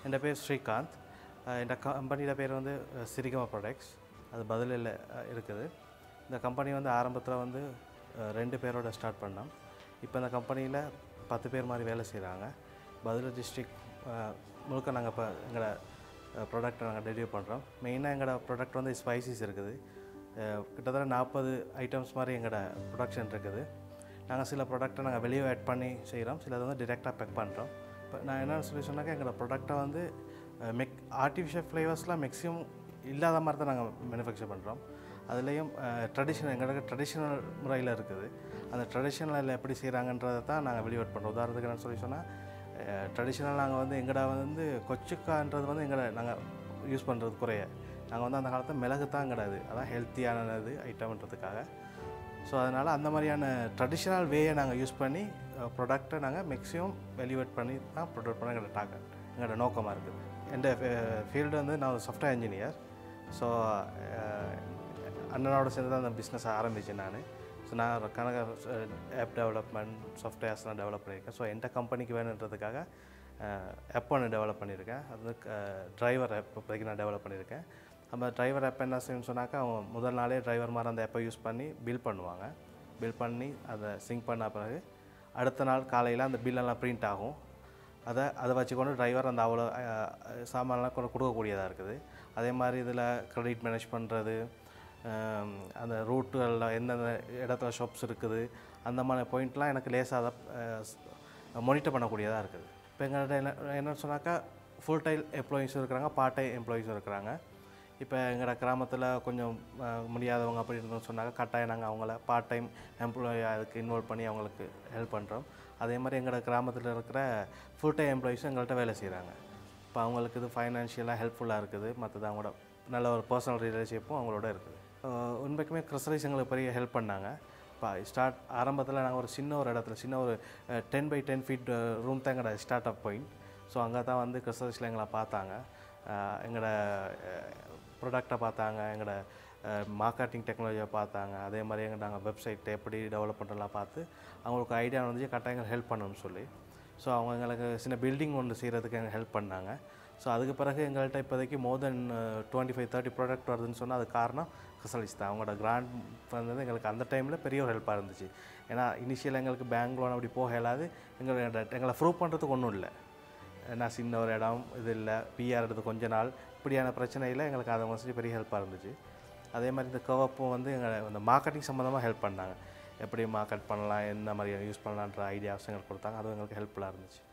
என் பேர் ஸ்ரீகாந்த் என் கம்பெனியோட பேர் வந்து அஹ், சிரிகமா ப்ராடக்ட்ஸ் அது பதிலில் அஹ், இருக்குது இந்த கம்பெனி வந்து ஆரம்பத்தில் வந்து அஹ், ரெண்டு பேரோட ஸ்டார்ட் பண்ணோம் இப்போ இந்த கம்பெனியில் பத்து பேர் மாதிரி வேலை செய்கிறாங்க பதில் டிஸ்ட்ரிக் முழுக்க நாங்கள் இப்போ எங்களோட ப்ராடக்ட்டை நாங்கள் டெலிவரி பண்ணுறோம் மெயினாக எங்களோட ப்ராடக்ட் வந்து ஸ்பைசிஸ் இருக்குது அஹ், கிட்டத்தட்ட நாற்பது ஐட்டம்ஸ் மாதிரி எங்களோட ப்ரொடக்ஷன் இருக்குது நாங்கள் சில ப்ராடக்ட்டை நாங்கள் வெளியே ஆட் பண்ணி செய்கிறோம் சிலது வந்து டிரெக்டாக பேக் பண்ணுறோம் இப்போ நான் என்ன சொல்லி சொன்னாக்கா எங்களோட ப்ராடக்ட்டை வந்து மெக் ஆர்டிஃபிஷியல் ஃப்ளேவர்ஸ்லாம் மேக்ஸிமம் இல்லாத மாதிரி தான் நாங்கள் மேனுஃபேக்சர் பண்ணுறோம் அதுலேயும் ட்ரெடிஷ்னல் எங்களுக்கு ட்ரெடிஷ்னல் முறையில் இருக்குது அந்த ட்ரெடிஷ்னலில் எப்படி செய்கிறாங்கன்றதை தான் நாங்கள் வெளியோட் பண்ணுறோம் உதாரணத்துக்கு என்ன சொல்லி சொன்னால் ட்ரெடிஷ்னல் நாங்கள் வந்து எங்கட வந்து கொச்சுக்கான்றது வந்து எங்களை நாங்கள் யூஸ் பண்ணுறது குறைய நாங்கள் வந்து அந்த காலத்தில் மிளகு தான் கிடையாது அதான் ஹெல்த்தியானது ஐட்டம்ன்றதுக்காக ஸோ அதனால் அந்த மாதிரியான ட்ரெடிஷ்னல் வேயை நாங்கள் யூஸ் பண்ணி ப்ரொடக்ட்டை நாங்கள் மேக்ஸிமம் வெளிவேட் பண்ணி தான் ப்ரொடக்ட் பண்ண எங்களோட டார்கெட் எங்களோட நோக்கமாக இருக்குது என் ஃபீல்டு வந்து நான் ஒரு சாஃப்ட்வேர் இன்ஜினியர் ஸோ அண்ணனோட சேர்ந்து தான் அந்த பிஸ்னஸ் ஆரம்பித்தேன் நான் ஸோ நான் ஒரு கனக ஆப் டெவலப்மெண்ட் சாஃப்ட்வேர்ஸ்லாம் டெவலப் பண்ணியிருக்கேன் ஸோ எந்த கம்பெனிக்கு வேணுன்றதுக்காக ஆப் ஒன்று டெவலப் பண்ணியிருக்கேன் அது வந்து டிரைவர் ஆப் இப்போதைக்கு நான் டெவலப் பண்ணியிருக்கேன் நம்ம டிரைவர் ஆப் என்ன செய்யணும்னு சொன்னாக்கா அவங்க முதல் நாளே டிரைவர் மாதிரி அந்த ஆப்பை யூஸ் பண்ணி பில் பண்ணுவாங்க பில் பண்ணி அதை சிங்க் பண்ண பிறகு அடுத்த நாள் காலையில் அந்த பில்லெல்லாம் பிரிண்ட் ஆகும் அதை அதை வச்சுக்கொண்டு டிரைவர் அந்த அவ்வளோ அஹ், சாமான்லாம் கொண்டு கொடுக்கக்கூடியதாக இருக்குது அதே மாதிரி இதில் கிரெடிட் மேனேஜ் பண்ணுறது அந்த ரூட்டுகளில் எந்தெந்த இடத்துல ஷாப்ஸ் இருக்குது அந்த மாதிரி பாயிண்ட்லாம் எனக்கு லேசாக மானிட்டர் பண்ணக்கூடியதாக இருக்குது இப்போ எங்கள்கிட்ட என்ன என்ன சொன்னாக்கா ஃபுல் டைம் எம்ப்ளாயீஸும் இருக்கிறாங்க பார்ட் டைம் எம்ப்ளாயீஸும் இருக்கிறாங்க இப்போ எங்களோட கிராமத்தில் கொஞ்சம் அஹ், முடியாதவங்க அப்படி இருந்தோம்னு சொன்னாக்க கட்டாயம் நாங்கள் அவங்கள பார்ட் டைம் எம்ப்ளாயி அதுக்கு இன்வால்வ் பண்ணி அவங்களுக்கு ஹெல்ப் பண்ணுறோம் அதே மாதிரி எங்களோட கிராமத்தில் இருக்கிற ஃபுல் டைம் எம்ப்ளாயீஸும் எங்கள்கிட்ட வேலை செய்கிறாங்க இப்போ அவங்களுக்கு இது ஃபைனான்ஷியலாக ஹெல்ப்ஃபுல்லாக இருக்குது மற்றது அவங்களோட நல்ல ஒரு பர்சனல் ரிலேஷன்ஷிப்பும் அவங்களோட இருக்குது அஹ், உண்மைக்குமே கிறிஸ்டலைஸ் எங்களுக்கு பெரிய ஹெல்ப் பண்ணாங்க இப்போ ஸ்டார்ட் ஆரம்பத்தில் நாங்கள் ஒரு சின்ன ஒரு இடத்துல சின்ன ஒரு ten by ten feet room தான் எங்களோட ஸ்டார்ட் அப் பாயிண்ட் ஸோ அங்கே தான் வந்து கிறிஸ்டலைஸில் எங்களை பார்த்தாங்க அஹ், எங்களோட ப்ராடக்டை பார்த்தாங்க எங்களோட மார்க்கெட்டிங் டெக்னாலஜியை பார்த்தாங்க அதே மாதிரி எங்கள் நாங்கள் வெப்சைட் எப்படி டெவலப் பண்ணுறலாம் பார்த்து அவங்களுக்கு ஐடியா வந்து கட்டாயம் ஹெல்ப் பண்ணணும்னு சொல்லி ஸோ அவங்க எங்களுக்கு சின்ன பில்டிங் ஒன்று செய்கிறதுக்கு எங்களுக்கு ஹெல்ப் பண்ணாங்க ஸோ அதுக்கு பிறகு எங்கள்கிட்ட இப்போதைக்கு more than twenty five thirty product வருதுன்னு சொன்னால் அது காரணம் கிறிஸ்டலிஸ் தான் அவங்களோட கிராண்ட் வந்து எங்களுக்கு அந்த டைமில் பெரிய ஒரு ஹெல்ப்பாக இருந்துச்சு ஏன்னா இனிஷியல் எங்களுக்கு பேங்க் லோன் அப்படி போக இயலாது எங்களை எங்களை ப்ரூவ் பண்ணுறதுக்கு ஒன்றும் இல்லை நான் சின்ன ஒரு இடம் இது இல்லை பிஆர் எடுத்து கொஞ்ச நாள் இப்படியான பிரச்சனையில் எங்களுக்கு அதை வந்து பெரிய ஹெல்ப்பாக இருந்துச்சு அதே மாதிரி இந்த கவப்பும் வந்து எங்களை இந்த மார்க்கெட்டிங் சம்மந்தமாக ஹெல்ப் பண்ணாங்க எப்படி மார்க்கெட் பண்ணலாம் என்ன மாதிரி யூஸ் பண்ணலான்ற ஐடியாஸ் எங்களுக்கு கொடுத்தாங்க அதுவும் எங்களுக்கு ஹெல்ப்ஃபுல்லாக இருந்துச்சு